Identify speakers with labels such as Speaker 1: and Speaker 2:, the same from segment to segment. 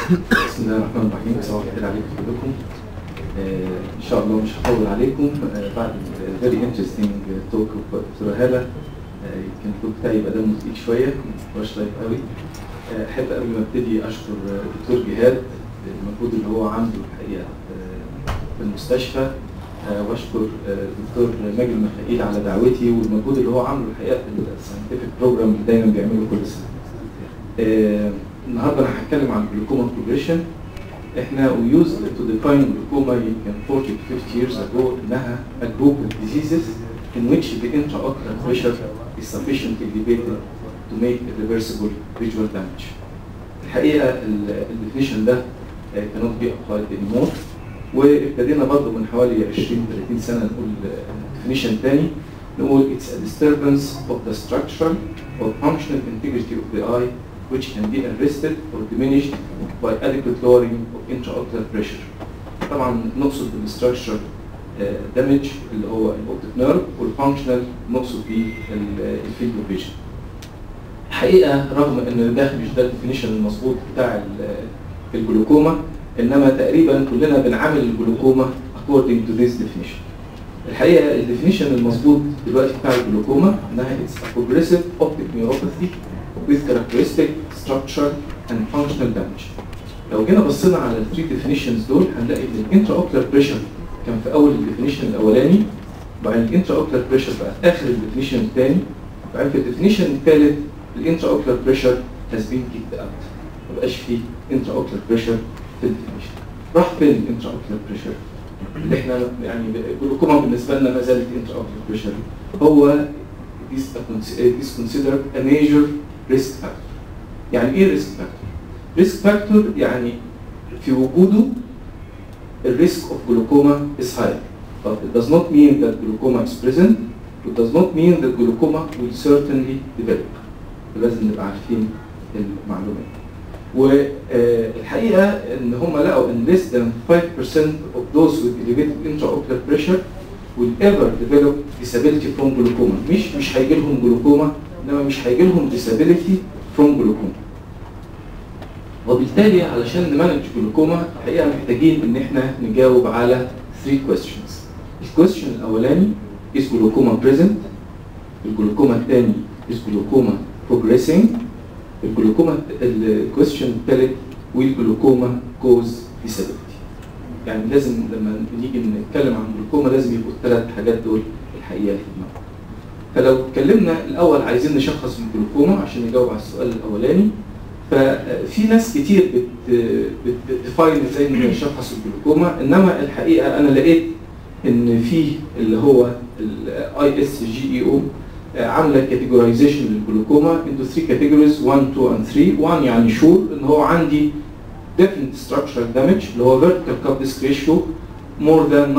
Speaker 1: بسم الله الرحمن الرحيم صباح الخير عليكم كلكم آه، ان شاء الله مش هطول عليكم آه، بعد فيري انترستنج توك اوف دكتوره هاله آه، يمكن التوك بتاعي يبقى دمه تقيل شويه ما هوش لايف قوي آه، احب قبل ما ابتدي اشكر آه، الدكتور جهاد المجهود اللي هو عامله الحقيقه آه، في المستشفى آه، واشكر آه، الدكتور ماجد ميخائيل على دعوتي والمجهود اللي هو عامله الحقيقه في الساينتفك بروجرام اللي دايما بيعمله كل سنه. آه، النهارده انا هتكلم عن الجلوكوما بروجريشن احنا we used to define glaucoma يمكن 40 to 50 years ago انها a group of diseases in which the intraocular pressure is sufficiently elevated to make irreversible visual damage. الحقيقه الديفينيشن ده آه، cannot be applied anymore وابتدينا برضه من حوالي 20 30 سنه نقول ديفينيشن تاني نقول it's a disturbance of the structural or functional integrity of the eye which can be arrested or diminished by adequate lowering of intraocular pressure. طبعا نقصد بالستراكشر دامج اللي هو الاوبتيك نيرف والفانكشنال نقصد بيه الفيلد اوف فيجن. الحقيقه رغم ان ده مش ده الديفينيشن المظبوط بتاع ال- الجلوكوما انما تقريبا كلنا بنعامل الجلوكوما according to this definition. الحقيقه الديفينيشن المظبوط دلوقتي بتاع الجلوكوما انها it's a progressive optic neuropathy with characteristic structure and functional damage. لو جينا بصينا على الثري ديفينيشنز دول هنلاقي ان الانترا اوكلر بريشر كان في اول الديفينيشن الاولاني وبعدين الانترا اوكلر بريشر بقى في اخر الديفينيشن الثاني وبعدين في الديفينيشن الثالث الانترا اوكلر بريشر has been kicked out ما بقاش فيه انترا اوكلر بريشر في الديفينيشن راح فين الانترا اوكلر بريشر اللي احنا يعني الجلوكوما بالنسبه لنا ما زالت انترا اوكلر بريشر هو is, a cons- is considered a major risk factor يعني ايه risk factor؟ risk factor يعني في وجوده الريسك of glaucoma is higher but it does not mean that glaucoma is present it does not mean that glaucoma will certainly develop لازم نبقى عارفين المعلومات والحقيقه ان هم لقوا ان less than 5% of those with elevated intraocular pressure will ever develop disability from glaucoma مش مش هيجي لهم جلوكوما انما مش هيجي لهم disability from glaucoma وبالتالي علشان نمانج جلوكوما الحقيقه محتاجين ان احنا نجاوب على 3 questions الكويستشن الاولاني is glaucoma present الجلوكوما الثاني is glaucoma progressing الجلوكوما الكويستشن الثالث will glaucoma cause disability يعني لازم لما نيجي نتكلم عن جلوكوما لازم يبقوا الثلاث حاجات دول الحقيقه في دماغنا فلو اتكلمنا الاول عايزين نشخص الجلوكوما عشان نجاوب على السؤال الاولاني ففي ناس كتير بت بتديفاين ازاي نشخص الجلوكوما انما الحقيقه انا لقيت ان في اللي هو الاي اس جي اي او عامله كاتيجورايزيشن للجلوكوما انتو 3 كاتيجوريز 1 2 and 3 1 يعني شور ان هو عندي definite structural damage اللي هو vertical cup disc ratio more than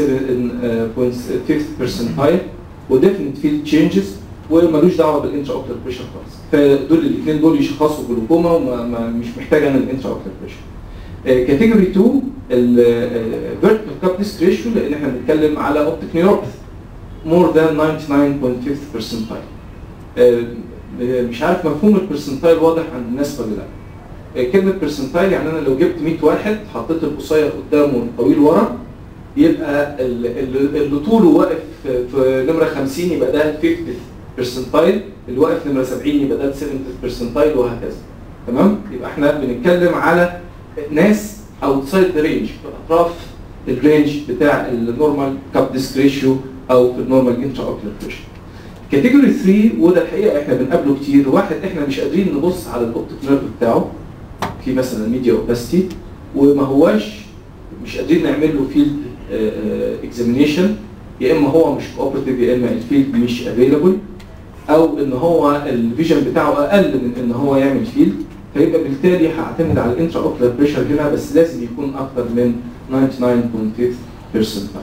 Speaker 1: 97.5 percentile و definite field changes وملوش دعوه بالانترا اوكلر بريشر خالص فدول الاثنين دول يشخصوا جلوكوما ومش محتاج انا الانترا اوكلر بريشر كاتيجوري 2 الفيرتيكال كاب ديسك ريشيو لان احنا بنتكلم على اوبتيك نيوروباثي مور ذان 99.5 percentile آه، مش عارف مفهوم البرسنتايل واضح عند الناس ولا لا آه، كلمه برسنتايل يعني انا لو جبت 100 واحد حطيت القصير قدامه والطويل ورا يبقى ال- ال- اللي طوله واقف في- في نمره 50 يبقى ده 50 برسنتايل اللي واقف نمره 70 يبقى ده 70 برسنتايل وهكذا تمام يبقى احنا بنتكلم على ناس اوتسايد ذا رينج في اطراف الرينج بتاع النورمال كاب ديسك ريشيو او في النورمال انترا اوكلر بريشر كاتيجوري 3 وده الحقيقه احنا بنقابله كتير واحد احنا مش قادرين نبص على الاوبتيك نيرف بتاعه في مثلا ميديا اوباستي وما هواش مش قادرين نعمل له فيلد اكزامينيشن يا اما هو مش كوبرتيف يا اما الفيلد مش افيلابل او ان هو الفيجن بتاعه اقل من ان هو يعمل فيلد فيبقى بالتالي هعتمد على الانترا اوكلر بريشر هنا بس لازم يكون اكتر من 99.5 percentile.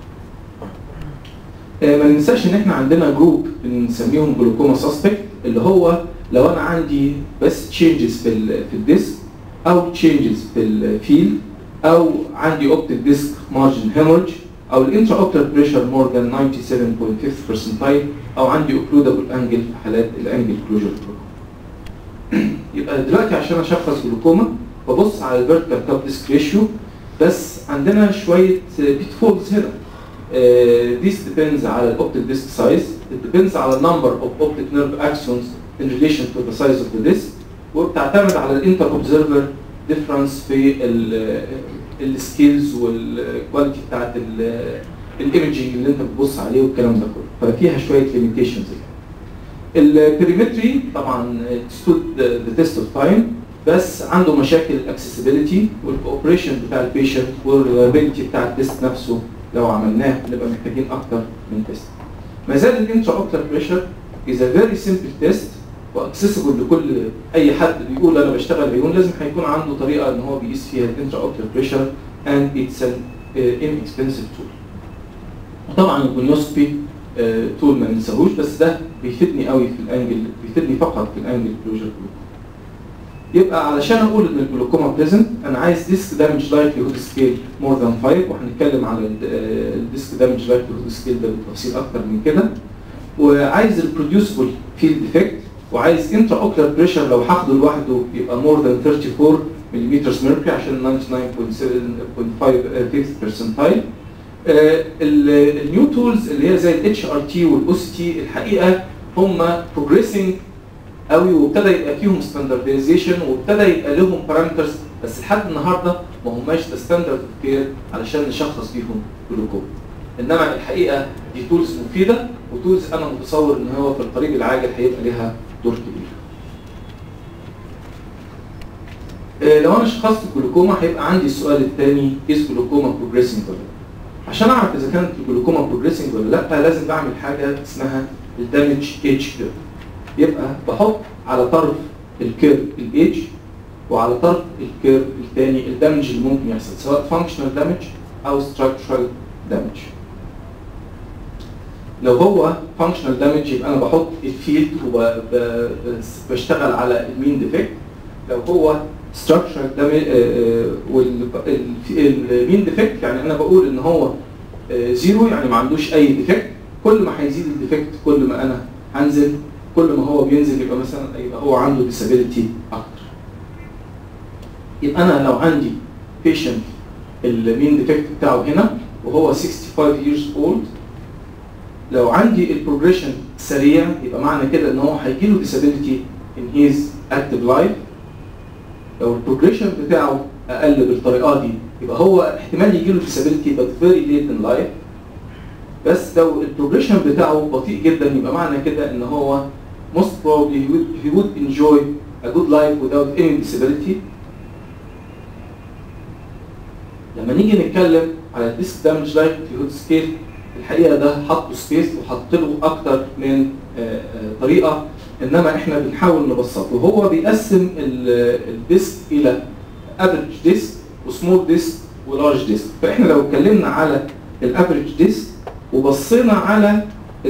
Speaker 1: آه، ما ننساش ان احنا عندنا جروب بنسميهم جلوكوما سسبكت اللي هو لو انا عندي بس تشينجز في ال في الديسك او تشينجز في الفيل او عندي اوبتيك ديسك مارجن هيمورج او الانترا اوكلر بريشر مور ذان 97.5 percentile او عندي اوكلودابل انجل في حالات الانجل كلوجر يبقى دلوقتي عشان اشخص جلوكوما ببص على الفيرتيكال كاب ديسك ريشيو بس عندنا شويه بيت فولز هنا Uh, this depends على الاوبتيك ديسك سايز it depends على number of optic nerve axons in relation to the size of the disc وبتعتمد على الانتر اوبزرفر ديفرنس في السكيلز والكواليتي بتاعت الايمجنج اللي انت بتبص عليه والكلام ده كله ففيها شويه ليميتيشنز البريمتري طبعا stood the test of time بس عنده مشاكل الاكسسبيلتي والاوبريشن بتاع البيشنت والريلابيلتي بتاع التيست نفسه لو عملناه نبقى محتاجين اكتر من تيست. ما زال الانترا اوكلر بريشر از ا فيري سمبل تيست واكسسبل لكل اي حد بيقول انا بشتغل عيون لازم هيكون عنده طريقه ان هو بيقيس فيها الانترا اوكلر بريشر اند اتس ان انكسبنسيف تول. وطبعا البونيوسكوبي تول ما ننساهوش بس ده بيفيدني قوي في الانجل بيفيدني فقط في الانجل كلوجر جلوكوما. يبقى علشان اقول ان الجلوكوما بريزنت انا عايز ديسك دامج لايكليهود سكيل مور ذان 5 وهنتكلم على الديسك دامج لايكليهود سكيل ده بالتفصيل اكتر من كده وعايز البروديوسبل فيلد افكت وعايز انترا اوكلر بريشر لو هاخده لوحده يبقى مور ذان 34 ملم ميركوري عشان 99.5 برسنتايل النيو تولز اللي هي زي الاتش ار تي والاو سي تي الحقيقه هم بروجريسنج قوي وابتدى يبقى فيهم ستاندرديزيشن وابتدى يبقى لهم بارامترز بس لحد النهارده ما هماش ستاندرد اوف كير علشان نشخص بيهم جلوكوما انما الحقيقه دي تولز مفيده وتولز انا متصور ان هو في القريب العاجل هيبقى ليها دور كبير. آه لو انا شخصت الجلوكوما هيبقى عندي السؤال الثاني از جلوكوما بروجريسنج ولا لا؟ عشان اعرف اذا كانت الجلوكوما بروجريسنج ولا لا لازم بعمل حاجه اسمها الدامج اتش كيرف. يبقى بحط على طرف الكيرف الايدج وعلى طرف الكيرف الثاني الدمج اللي ممكن يحصل سواء فانكشنال دامج او ستراكشرال دامج لو هو فانكشنال دامج يبقى انا بحط الفيلد وبشتغل على المين ديفكت لو هو ستراكشرال دامج والمين ديفكت يعني انا بقول ان هو زيرو يعني ما عندوش اي ديفكت كل ما هيزيد الديفكت كل ما انا هنزل كل ما هو بينزل يبقى مثلا يبقى هو عنده ديسابيلتي اكتر يبقى انا لو عندي بيشنت المين ديفكت بتاعه هنا وهو 65 years old لو عندي البروجريشن سريع يبقى معنى كده ان هو هيجي له ديسابيلتي ان هيز اكتيف لايف لو البروجريشن بتاعه اقل بالطريقه دي يبقى هو احتمال يجي له ديسابيلتي بس فيري ليت ان لايف بس لو البروجريشن بتاعه بطيء جدا يبقى معنى كده ان هو most probably he would, he would enjoy a good life without any disability لما نيجي نتكلم على الديسك دامج لايكليهود سكيل الحقيقه ده حطه سبيس وحط له اكتر من طريقه انما احنا بنحاول نبسطه وهو بيقسم الديسك الى افريج ديسك وسمول ديسك ولارج ديسك فاحنا لو اتكلمنا على الافريج ديسك وبصينا على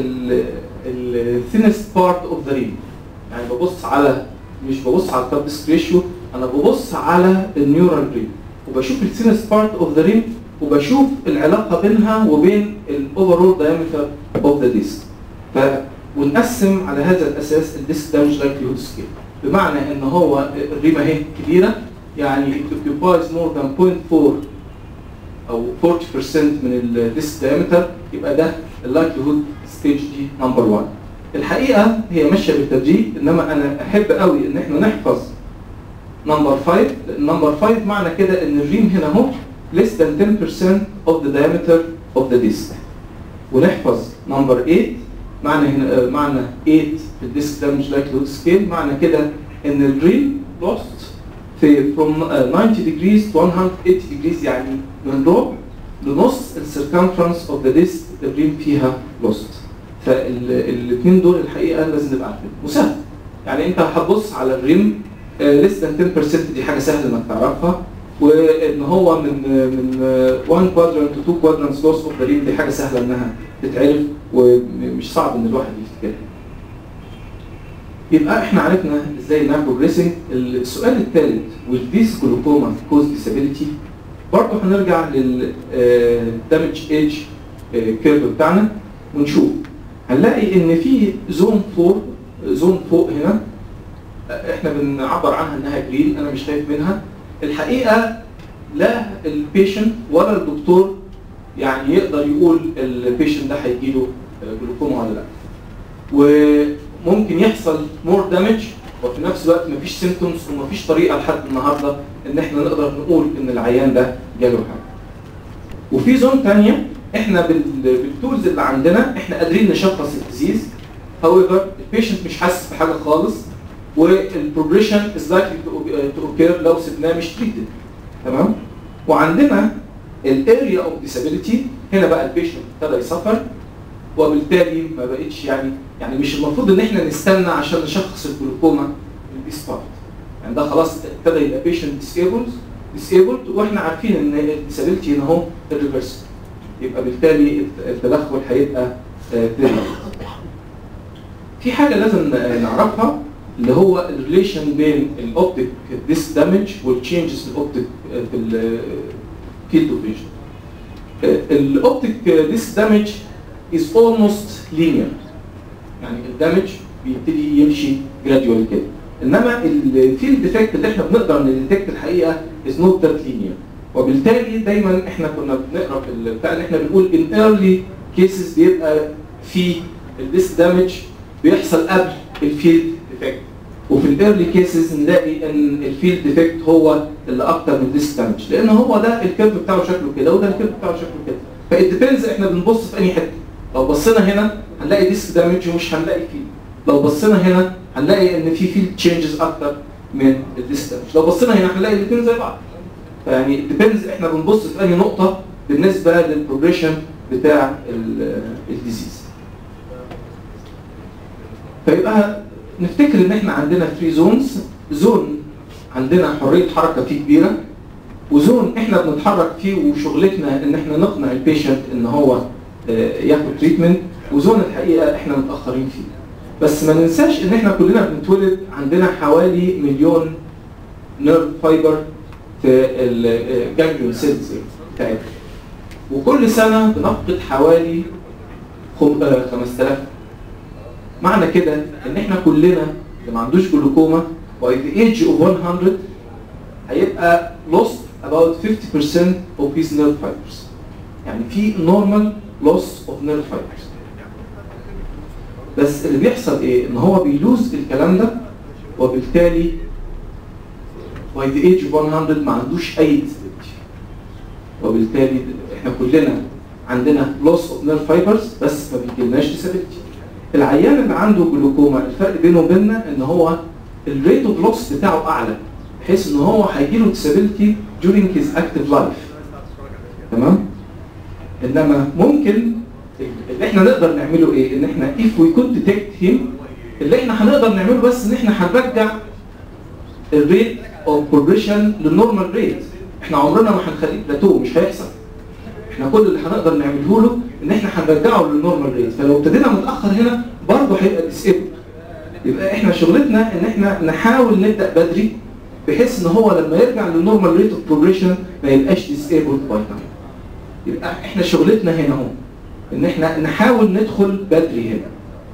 Speaker 1: الثينست بارت اوف ذا ريم يعني ببص على مش ببص على الكاب ديسك ريشيو انا ببص على النيورال ريم وبشوف الثينست بارت اوف ذا ريم وبشوف العلاقه بينها وبين الاوفرول دايمتر اوف ذا ديسك ف ونقسم على هذا الاساس الديسك دامج لايكليهود سكيل بمعنى ان هو الريمه اهي كبيره يعني it occupies more than 0.4 او 40% من الديسك دايمتر يبقى ده اللايكليهود ستيج دي نمبر 1 الحقيقه هي ماشيه بالتدريج انما انا احب قوي ان احنا نحفظ نمبر 5 لان نمبر 5 معنى كده ان الريم هنا اهو less than 10% of the diameter of the disc ونحفظ نمبر 8 معنى هنا معنى 8 في الديسك دامج لايكليهود سكيل معنى كده ان الريم lost في from 90 degrees to 180 degrees يعني من ربع لنص السيركمفرنس اوف ذا ديسك الريم فيها لوست فالاثنين دول الحقيقه لازم نبقى عارفين وسهل يعني انت هتبص على الريم ليس ذان 10% دي حاجه سهله انك تعرفها وان هو من من 1 كوادرنت تو 2 كوادرنتس لوس اوف ذا ريم دي حاجه سهله انها تتعرف ومش صعب ان الواحد يفتكرها. يبقى احنا عرفنا ازاي نعمل بروجريسنج السؤال الثالث will this glaucoma cause disability برضه هنرجع للدامج ايج كيرف بتاعنا ونشوف هنلاقي ان في زون فوق زون فوق هنا احنا بنعبر عنها انها جرين انا مش خايف منها الحقيقه لا البيشنت ولا الدكتور يعني يقدر يقول البيشنت ده هيجي له جلوكوما ولا لا وممكن يحصل مور دامج وفي نفس الوقت مفيش سيمتومز ومفيش طريقه لحد النهارده ان احنا نقدر نقول ان العيان ده جاله حاجه وفي زون ثانيه احنا بال- بالتولز اللي عندنا احنا قادرين نشخص الديزيز however البيشنت مش حاسس بحاجه خالص والبروجريشن از لايكلي تو اوكير لو سيبناه مش تريتد تمام وعندنا الاريا اوف ديسابيليتي هنا بقى البيشنت ابتدى يسفر وبالتالي ما بقتش يعني يعني مش المفروض ان احنا نستنى عشان نشخص الجلوكوما بالاسبارت يعني ده خلاص ابتدى يبقى بيشنت ديسيبلز ديسيبلد واحنا عارفين ان الديسابيلتي هنا اهو الريفرس يبقى بالتالي التدخل هيبقى بيرمننت في حاجه لازم نعرفها اللي هو الريليشن بين الاوبتيك ديس دامج والتشينجز في الاوبتيك في الفيلد اوف فيجن الاوبتيك ديس دامج is almost linear يعني الدمج بيبتدي يمشي جراديوال كده انما الفيلد ديفكت اللي احنا بنقدر نديتكت الحقيقه is not that linear وبالتالي دايما احنا كنا بنقرا في البتاع ان احنا بنقول in early cases بيبقى في الديس دامج بيحصل قبل الفيلد ديفكت وفي الايرلي كيسز نلاقي ان الفيلد ديفكت هو اللي اكتر من الديس دامج لان هو ده الكيرف بتاعه شكله كده وده الكيرف بتاعه شكله كده فالديبيندز احنا بنبص في انهي حته لو بصينا هنا هنلاقي ديسك دامج ومش هنلاقي فيلد لو بصينا هنا هنلاقي ان في فيلد تشينجز اكتر من الديسك دامج لو بصينا هنا هنلاقي الاثنين زي بعض فيعني ديبيندز احنا بنبص في انهي نقطه بالنسبه للبروجريشن بتاع الديزيز فيبقى نفتكر ان احنا عندنا 3 زونز زون عندنا حريه حركه فيه كبيره وزون احنا بنتحرك فيه وشغلتنا ان احنا نقنع البيشنت ان هو آه، ياخد تريتمنت وزون الحقيقه احنا متاخرين فيه بس ما ننساش ان احنا كلنا بنتولد عندنا حوالي مليون نيرف فايبر في الجانجليون سيلز بتاعتنا وكل سنه بنفقد حوالي خم- آه، 5000 معنى كده ان احنا كلنا اللي ما عندوش جلوكوما by the age of 100 هيبقى lost about 50% of his nerve fibers يعني في normal loss of nerve fibers بس اللي بيحصل ايه ان هو بيلوز الكلام ده وبالتالي by the age of 100 ما عندوش اي disability وبالتالي احنا كلنا عندنا loss of nerve fibers بس ما بيجيلناش disability العيان اللي عنده جلوكوما الفرق بينه وبيننا ان هو الريت اوف لوس بتاعه اعلى بحيث ان هو هيجي له disability during his active life تمام انما ممكن اللي احنا نقدر نعمله ايه ان احنا if we could detect him اللي احنا هنقدر نعمله بس ان احنا هنرجع الريت اوف بروجريشن للنورمال ريت احنا عمرنا ما هنخليه بلاتو مش هيحصل احنا كل اللي هنقدر نعمله له ان احنا هنرجعه للنورمال ريت فلو ابتدينا متاخر هنا برضه هيبقى ديسيبل يبقى احنا شغلتنا ان احنا نحاول نبدا بدري بحيث ان هو لما يرجع للنورمال ريت اوف بروجريشن ما يبقاش ديسيبل باي تايم يبقى احنا شغلتنا هنا اهو ان احنا نحاول ندخل بدري هنا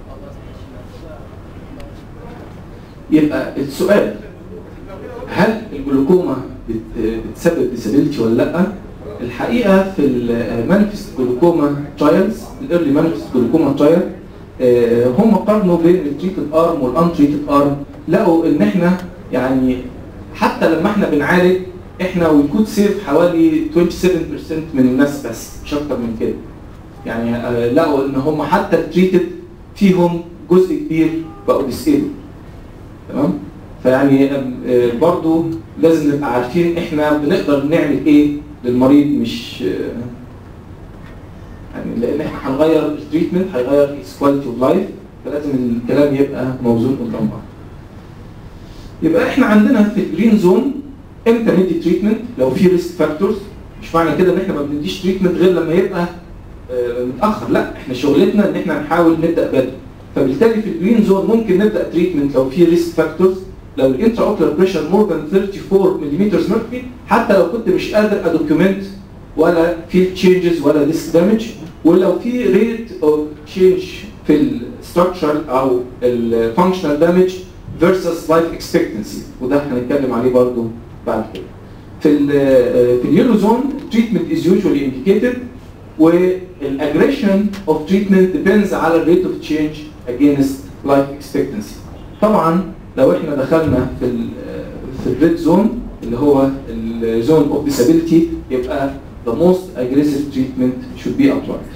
Speaker 1: يبقى السؤال هل الجلوكوما بت- بتسبب ديسابيلتي ولا لا؟ الحقيقه في المانيفست جلوكوما ترايلز الايرلي مانيفست جلوكوما ترايل هم قارنوا بين التريتد ارم والانتريتد ارم لقوا ان احنا يعني حتى لما احنا بنعالج احنا وي كود سيف حوالي 27% من الناس بس مش اكتر من كده يعني آه، لقوا ان هم حتى التريتد فيهم جزء كبير بقوا ديسيبل تمام فيعني آم، آه، برضو لازم نبقى عارفين احنا بنقدر نعمل ايه للمريض مش آه، يعني لان احنا هنغير التريتمنت هيغير his كواليتي اوف لايف فلازم الكلام يبقى موزون قدام بعض يبقى احنا عندنا في الجرين زون امتى ندي تريتمنت لو في ريسك فاكتورز مش معنى كده ان احنا ما بنديش تريتمنت غير لما يبقى آه، متاخر لا احنا شغلتنا ان احنا نحاول نبدا بدري فبالتالي في الجرين زون ممكن نبدا تريتمنت لو في ريسك فاكتورز لو الانترا اوكلر بريشر مور ذان 34 ملم ميركوري حتى لو كنت مش قادر ادوكيومنت ولا في تشينجز ولا ديسك دامج ولو في ريت اوف تشينج في الستراكشر او الفانكشنال دامج versus life expectancy وده هنتكلم عليه برضو بعد كده في ال في اليورو زون treatment is usually indicated والاجريشن of treatment depends على الريت of change against life expectancy طبعا لو احنا دخلنا في ال في الريد زون اللي هو الزون اوف disability يبقى the most aggressive treatment should be applied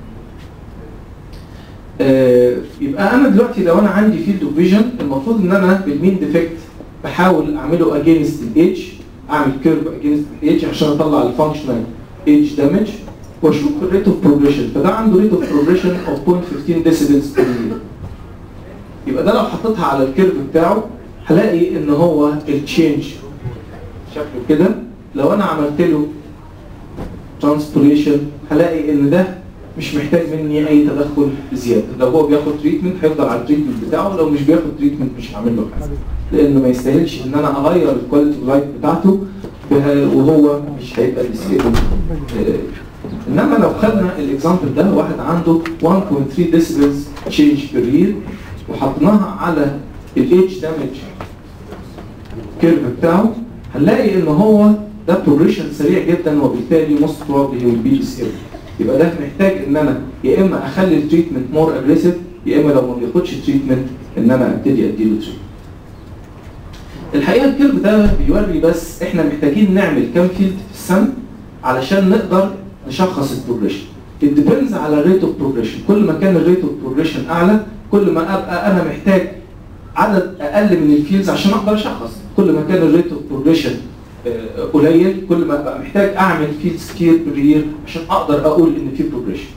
Speaker 1: آه، يبقى انا دلوقتي لو انا عندي فيلد اوف فيجن المفروض ان انا بالمين ديفكت بحاول اعمله اجينست الايدج اعمل كيرف اجينست الايدج عشان اطلع الفانكشنال ايدج دامج واشوف الريت اوف بروجريشن فده عنده ريت اوف بروجريشن اوف 0.15 ديسيبلز بير يبقى ده لو حطيتها على الكيرف بتاعه هلاقي ان هو التشينج شكله كده لو انا عملت له ترانسبوليشن هلاقي ان ده مش محتاج مني اي تدخل زياده لو هو بياخد تريتمنت هيفضل على التريتمنت بتاعه لو مش بياخد تريتمنت مش هعمل له حاجه لانه ما يستاهلش ان انا اغير الكواليتي اوف لايف بتاعته بها- وهو مش هيبقى ديسيبل انما لو خدنا الاكزامبل ده واحد عنده 1.3 ديسيبلز تشينج بير يير وحطيناها على الايدج دامج كيرف بتاعه هنلاقي ان هو ده بروجريشن سريع جدا وبالتالي موست بروبلي هي بي ديس يبقى ده محتاج ان انا يا اما اخلي التريتمنت مور اجريسيف يا اما لو ما بياخدش تريتمنت ان انا ابتدي اديله تريتمنت الحقيقه الكيرف ده بيوري بس احنا محتاجين نعمل كام فيلد في السنه علشان نقدر نشخص البروجريشن الديبندز على الريت اوف بروجريشن كل ما كان الريت اوف بروجريشن اعلى كل ما ابقى انا محتاج عدد اقل من الفيلدز عشان اقدر اشخص كل ما كان الريت اوف بروجريشن قليل كل ما ابقى محتاج اعمل فيلدز كتير بير يير عشان اقدر اقول ان في بروجريشن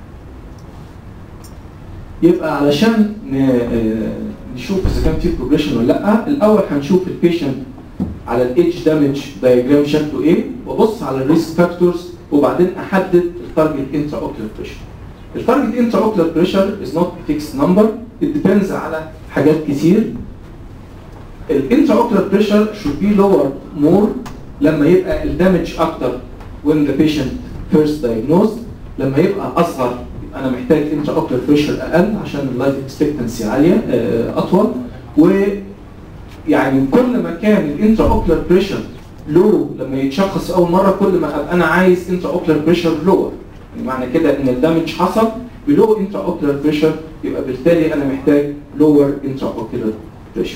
Speaker 1: يبقى علشان ن- آه، نشوف اذا كان في بروجريشن ولا لا الاول هنشوف البيشنت على الايدج دامج دايجرام شكله ايه وابص على الريسك فاكتورز وبعدين احدد التارجت انترا اوكلر بريشر التارجت انترا اوكلر بريشر از نوت فيكس نمبر it depends على حاجات كتير الانترا اوكلر بريشر should be lower more لما يبقى الدامج اكتر when the patient first diagnosed لما يبقى اصغر يبقى انا محتاج انترا اوكلر بريشر اقل عشان اللايف اكسبكتنسي عاليه آه، اطول و يعني كل ما كان الانترا اوكلر بريشر لو لما يتشخص اول مره كل ما ابقى انا عايز انترا اوكلر بريشر لور معنى كده ان الدمج حصل بلو انترا اوكلر بريشر يبقى بالتالي انا محتاج لور انترا اوكلر بريشر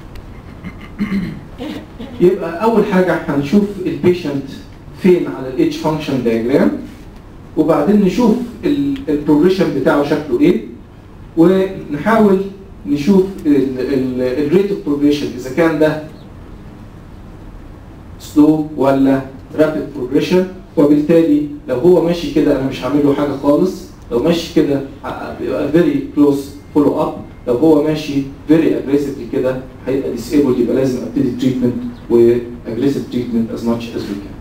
Speaker 1: يبقى اول حاجه هنشوف البيشنت فين على الاتش فانكشن دايجرام وبعدين نشوف البروجريشن بتاعه شكله ايه ونحاول نشوف الريت اوف بروجريشن اذا كان ده سلو ولا رابيد بروجريشن وبالتالي لو هو ماشي كده انا مش هعمل له حاجه خالص لو ماشي كده بيبقى فيري كلوز فولو اب لو هو ماشي فيري اجريسيفلي كده هيبقى ديسيبل يبقى لازم ابتدي تريتمنت واجريسيف تريتمنت از ماتش از وي كان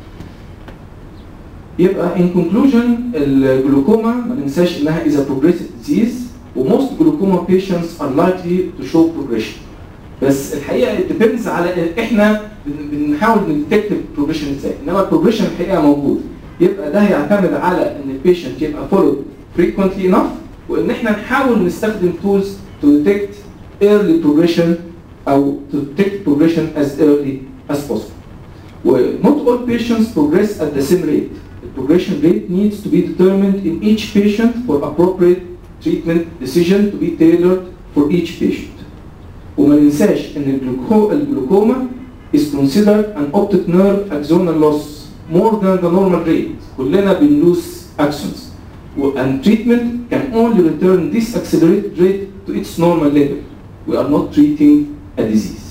Speaker 1: يبقى in conclusion الجلوكوما ما ننساش انها is a progressive disease وموست glaucoma patients are likely to show progression بس الحقيقه it depends على احنا بن- بنحاول نديتكت البروجريشن ازاي انما البروجريشن الحقيقه موجود يبقى ده هيعتمد على ان البيشنت يبقى followed frequently enough وان احنا نحاول نستخدم tools to detect early progression او to detect progression as early as possible. Well, not all patients progress at the same rate. The progression rate needs to be determined in each patient for appropriate treatment decision to be tailored for each patient. وما ننساش ان الجلوكو- الجلوكوما is considered an optic nerve axonal loss more than the normal rate. كلنا بنلوس axons. و- And treatment can only return this accelerated rate to its normal level. We are not treating a disease.